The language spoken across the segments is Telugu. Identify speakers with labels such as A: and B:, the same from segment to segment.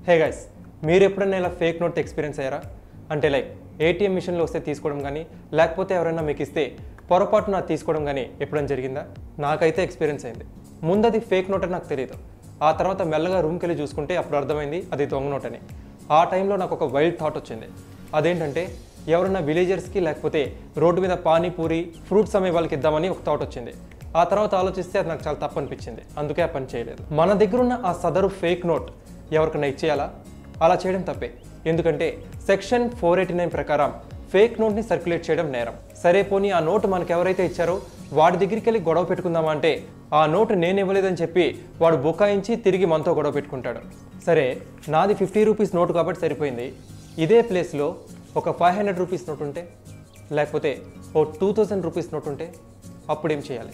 A: హే గైస్ మీరు ఎప్పుడైనా ఇలా ఫేక్ నోట్ ఎక్స్పీరియన్స్ అయ్యారా అంటే లైక్ ఏటీఎం మిషన్లో వస్తే తీసుకోవడం కానీ లేకపోతే ఎవరైనా మీకు ఇస్తే పొరపాటున తీసుకోవడం కానీ ఎప్పుడైనా జరిగిందా నాకైతే ఎక్స్పీరియన్స్ అయింది ముందు అది ఫేక్ నోట్ అని నాకు తెలియదు ఆ తర్వాత మెల్లగా రూమ్కి వెళ్ళి చూసుకుంటే అప్పుడు అర్థమైంది అది దొంగ నోట్ అని ఆ టైంలో నాకు ఒక వైల్డ్ థాట్ వచ్చింది అదేంటంటే ఎవరైనా విలేజర్స్కి లేకపోతే రోడ్డు మీద పానీపూరి ఫ్రూట్స్ అమ్మే వాళ్ళకి ఇద్దామని ఒక థాట్ వచ్చింది ఆ తర్వాత ఆలోచిస్తే అది నాకు చాలా తప్పు అనిపించింది అందుకే ఆ పని చేయలేదు మన దగ్గర ఉన్న ఆ సదరు ఫేక్ నోట్ ఎవరికైనా ఇచ్చేయాలా అలా చేయడం తప్పే ఎందుకంటే సెక్షన్ ఫోర్ ఎయిటీ నైన్ ప్రకారం ఫేక్ నోట్ని సర్క్యులేట్ చేయడం నేరం సరే పోనీ ఆ నోటు మనకు ఎవరైతే ఇచ్చారో వాడి దగ్గరికి వెళ్ళి గొడవ పెట్టుకుందామా అంటే ఆ నోటు నేను ఇవ్వలేదని చెప్పి వాడు బుకాయించి తిరిగి మనతో గొడవ పెట్టుకుంటాడు సరే నాది ఫిఫ్టీ రూపీస్ నోటు కాబట్టి సరిపోయింది ఇదే ప్లేస్లో ఒక ఫైవ్ హండ్రెడ్ రూపీస్ నోట్ ఉంటే లేకపోతే ఓ టూ థౌజండ్ రూపీస్ నోట్ ఉంటే అప్పుడేం చేయాలి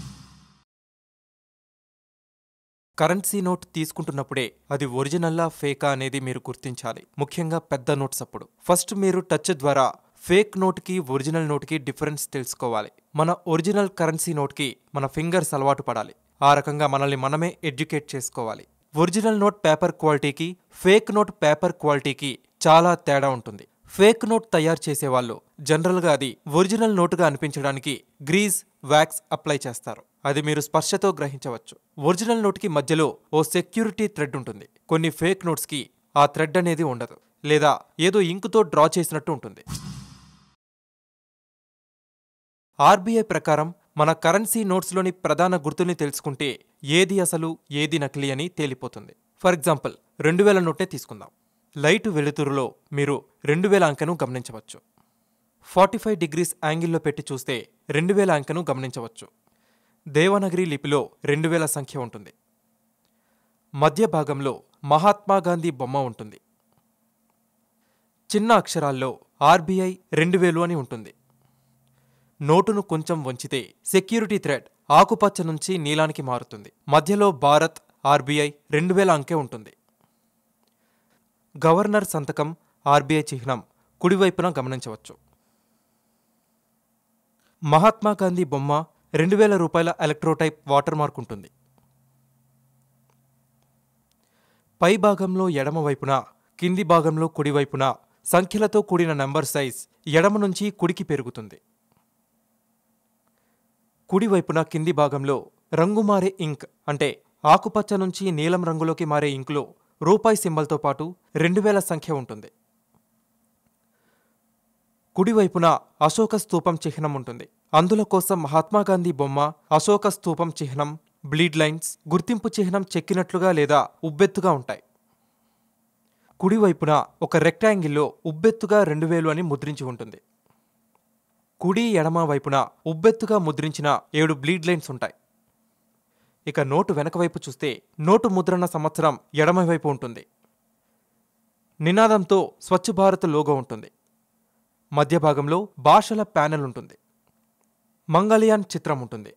B: కరెన్సీ నోట్ తీసుకుంటున్నప్పుడే అది ఒరిజినల్లా ఫేకా అనేది మీరు గుర్తించాలి ముఖ్యంగా పెద్ద నోట్స్ అప్పుడు ఫస్ట్ మీరు టచ్ ద్వారా ఫేక్ నోట్కి ఒరిజినల్ నోట్కి డిఫరెన్స్ తెలుసుకోవాలి మన ఒరిజినల్ కరెన్సీ నోట్కి మన ఫింగర్స్ అలవాటు పడాలి ఆ రకంగా మనల్ని మనమే ఎడ్యుకేట్ చేసుకోవాలి ఒరిజినల్ నోట్ పేపర్ క్వాలిటీకి ఫేక్ నోట్ పేపర్ క్వాలిటీకి చాలా తేడా ఉంటుంది ఫేక్ నోట్ తయారు చేసేవాళ్ళు జనరల్గా అది ఒరిజినల్ నోటుగా అనిపించడానికి గ్రీజ్ వ్యాక్స్ అప్లై చేస్తారు అది మీరు స్పర్శతో గ్రహించవచ్చు ఒరిజినల్ నోట్కి మధ్యలో ఓ సెక్యూరిటీ థ్రెడ్ ఉంటుంది కొన్ని ఫేక్ నోట్స్కి ఆ థ్రెడ్ అనేది ఉండదు లేదా ఏదో ఇంకుతో డ్రా చేసినట్టు ఉంటుంది ఆర్బీఐ ప్రకారం మన కరెన్సీ నోట్స్లోని ప్రధాన గుర్తుల్ని తెలుసుకుంటే ఏది అసలు ఏది నకిలీ అని తేలిపోతుంది ఫర్ ఎగ్జాంపుల్ రెండు వేల నోటే తీసుకుందాం లైట్ వెలుతురులో మీరు రెండు వేల అంకెను గమనించవచ్చు ఫార్టీ ఫైవ్ డిగ్రీస్ యాంగిల్లో పెట్టి చూస్తే రెండు వేల అంకెను గమనించవచ్చు దేవనగిరి లిపిలో రెండు వేల సంఖ్య ఉంటుంది మధ్య భాగంలో మహాత్మా గాంధీ బొమ్మ ఉంటుంది చిన్న అక్షరాల్లో ఆర్బీఐ రెండు వేలు అని ఉంటుంది నోటును కొంచెం వంచితే సెక్యూరిటీ థ్రెడ్ ఆకుపచ్చ నుంచి నీలానికి మారుతుంది మధ్యలో భారత్ ఆర్బీఐ రెండు వేల అంకె ఉంటుంది గవర్నర్ సంతకం ఆర్బీఐ చిహ్నం కుడివైపున గమనించవచ్చు మహాత్మా గాంధీ బొమ్మ రెండు వేల రూపాయల ఎలక్ట్రోటైప్ వాటర్ మార్క్ ఉంటుంది పై భాగంలో ఎడమ వైపున కింది భాగంలో కుడివైపున సంఖ్యలతో కూడిన నంబర్ సైజ్ ఎడమ నుంచి కుడికి పెరుగుతుంది కుడివైపున కింది భాగంలో రంగు మారే ఇంక్ అంటే ఆకుపచ్చ నుంచి నీలం రంగులోకి మారే ఇంకులో రూపాయి సింబల్తో పాటు రెండు వేల సంఖ్య ఉంటుంది కుడివైపున అశోక స్తూపం చిహ్నం ఉంటుంది అందుల కోసం మహాత్మాగాంధీ బొమ్మ అశోక స్తూపం చిహ్నం బ్లీడ్ లైన్స్ గుర్తింపు చిహ్నం చెక్కినట్లుగా లేదా ఉబ్బెత్తుగా ఉంటాయి కుడివైపున ఒక రెక్టాంగిల్లో ఉబ్బెత్తుగా రెండు వేలు అని ముద్రించి ఉంటుంది కుడి ఎడమ వైపున ఉబ్బెత్తుగా ముద్రించిన ఏడు బ్లీడ్ లైన్స్ ఉంటాయి ఇక నోటు వెనక వైపు చూస్తే నోటు ముద్రణ సంవత్సరం ఎడమవైపు ఉంటుంది నినాదంతో స్వచ్ఛ భారత్ లోగో ఉంటుంది మధ్య భాగంలో భాషల ప్యానెల్ ఉంటుంది మంగళయాన్ చిత్రం ఉంటుంది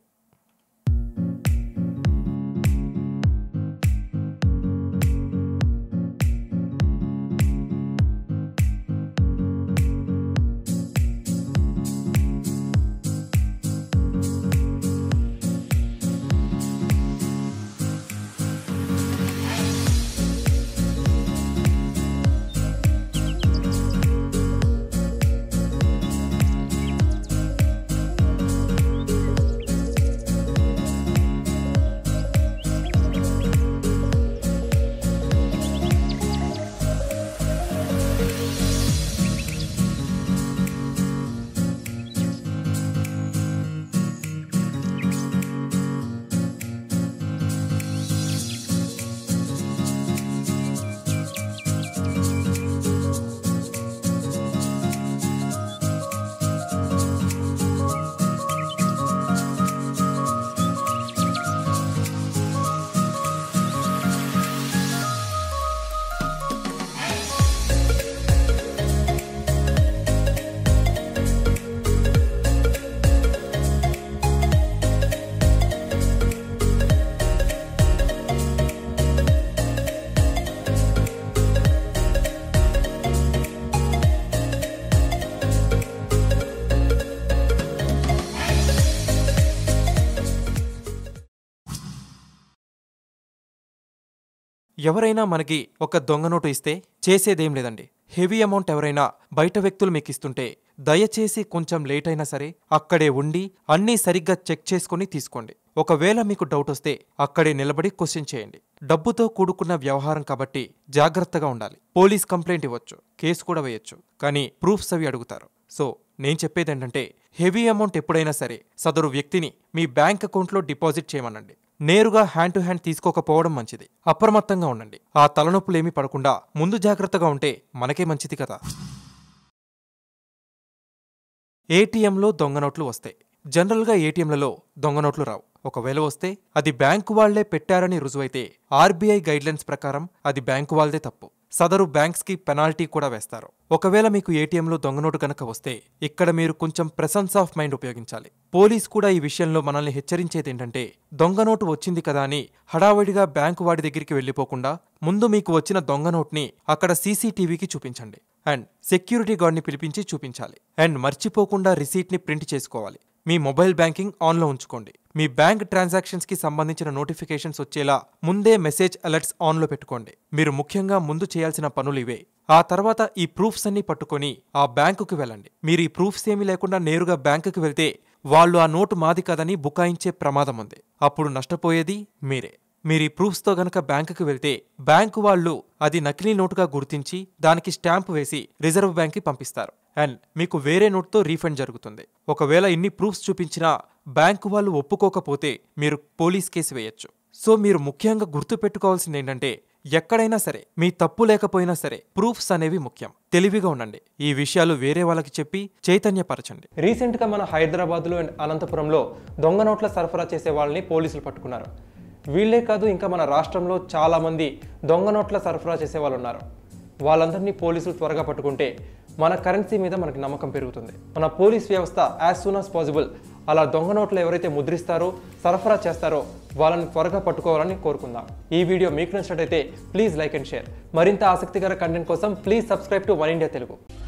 B: ఎవరైనా మనకి ఒక దొంగ నోటు ఇస్తే చేసేదేం లేదండి హెవీ అమౌంట్ ఎవరైనా బయట వ్యక్తులు మీకు ఇస్తుంటే దయచేసి కొంచెం లేట్ అయినా సరే అక్కడే ఉండి అన్నీ సరిగ్గా చెక్ చేసుకుని తీసుకోండి ఒకవేళ మీకు డౌట్ వస్తే అక్కడే నిలబడి క్వశ్చన్ చేయండి డబ్బుతో కూడుకున్న వ్యవహారం కాబట్టి జాగ్రత్తగా ఉండాలి పోలీస్ కంప్లైంట్ ఇవ్వచ్చు కేసు కూడా వేయొచ్చు కానీ ప్రూఫ్స్ అవి అడుగుతారు సో నేను చెప్పేది ఏంటంటే హెవీ అమౌంట్ ఎప్పుడైనా సరే సదరు వ్యక్తిని మీ బ్యాంక్ అకౌంట్లో డిపాజిట్ చేయమనండి నేరుగా హ్యాండ్ టు హ్యాండ్ తీసుకోకపోవడం మంచిది అప్రమత్తంగా ఉండండి ఆ తలనొప్పులేమీ పడకుండా ముందు జాగ్రత్తగా ఉంటే మనకే మంచిది కదా ఏటీఎంలో దొంగ నోట్లు వస్తాయి జనరల్గా ఏటీఎంలలో దొంగ నోట్లు రావు ఒకవేళ వస్తే అది బ్యాంకు వాళ్లే పెట్టారని రుజువైతే ఆర్బీఐ గైడ్లైన్స్ ప్రకారం అది బ్యాంకు వాళ్ళదే తప్పు సదరు బ్యాంక్స్కి పెనాల్టీ కూడా వేస్తారు ఒకవేళ మీకు ఏటీఎంలో దొంగ నోటు కనుక వస్తే ఇక్కడ మీరు కొంచెం ప్రెసెన్స్ ఆఫ్ మైండ్ ఉపయోగించాలి పోలీస్ కూడా ఈ విషయంలో మనల్ని హెచ్చరించేది ఏంటంటే దొంగ నోటు వచ్చింది కదా అని హడావిడిగా బ్యాంకు వాడి దగ్గరికి వెళ్ళిపోకుండా ముందు మీకు వచ్చిన దొంగ నోట్ని అక్కడ సీసీటీవీకి చూపించండి అండ్ సెక్యూరిటీ గార్డ్ని పిలిపించి చూపించాలి అండ్ మర్చిపోకుండా రిసీట్ని ప్రింట్ చేసుకోవాలి మీ మొబైల్ బ్యాంకింగ్ ఆన్లో ఉంచుకోండి మీ బ్యాంక్ ట్రాన్సాక్షన్స్కి సంబంధించిన నోటిఫికేషన్స్ వచ్చేలా ముందే మెసేజ్ అలర్ట్స్ ఆన్లో పెట్టుకోండి మీరు ముఖ్యంగా ముందు చేయాల్సిన పనులు ఇవే ఆ తర్వాత ఈ ప్రూఫ్స్ అన్ని పట్టుకొని ఆ బ్యాంకుకి వెళ్ళండి మీరు ఈ ప్రూఫ్స్ ఏమీ లేకుండా నేరుగా బ్యాంకుకి వెళ్తే వాళ్ళు ఆ నోటు మాది కదని బుకాయించే ప్రమాదం ఉంది అప్పుడు నష్టపోయేది మీరే మీరు ఈ ప్రూఫ్స్తో గనక బ్యాంకుకి వెళ్తే బ్యాంకు వాళ్ళు అది నకిలీ నోటుగా గుర్తించి దానికి స్టాంప్ వేసి రిజర్వ్ బ్యాంక్కి పంపిస్తారు అండ్ మీకు వేరే నోట్తో రీఫండ్ జరుగుతుంది ఒకవేళ ఇన్ని ప్రూఫ్స్ చూపించినా బ్యాంకు వాళ్ళు ఒప్పుకోకపోతే మీరు పోలీస్ కేసు వేయొచ్చు సో మీరు ముఖ్యంగా గుర్తుపెట్టుకోవాల్సింది ఏంటంటే ఎక్కడైనా సరే మీ తప్పు లేకపోయినా సరే ప్రూఫ్స్ అనేవి ముఖ్యం తెలివిగా ఉండండి ఈ విషయాలు వేరే వాళ్ళకి చెప్పి చైతన్యపరచండి
A: రీసెంట్గా మన హైదరాబాద్లో అండ్ అనంతపురంలో దొంగ నోట్ల సరఫరా చేసే వాళ్ళని పోలీసులు పట్టుకున్నారు వీళ్ళే కాదు ఇంకా మన రాష్ట్రంలో చాలామంది దొంగ నోట్ల సరఫరా చేసే వాళ్ళు ఉన్నారు వాళ్ళందరినీ పోలీసులు త్వరగా పట్టుకుంటే మన కరెన్సీ మీద మనకి నమ్మకం పెరుగుతుంది మన పోలీస్ వ్యవస్థ యాజ్ సూన్ యాజ్ పాసిబుల్ అలా దొంగ నోట్లు ఎవరైతే ముద్రిస్తారో సరఫరా చేస్తారో వాళ్ళని త్వరగా పట్టుకోవాలని కోరుకుందాం ఈ వీడియో మీకు నచ్చినట్టయితే ప్లీజ్ లైక్ అండ్ షేర్ మరింత ఆసక్తికర కంటెంట్ కోసం please subscribe to one India Telugu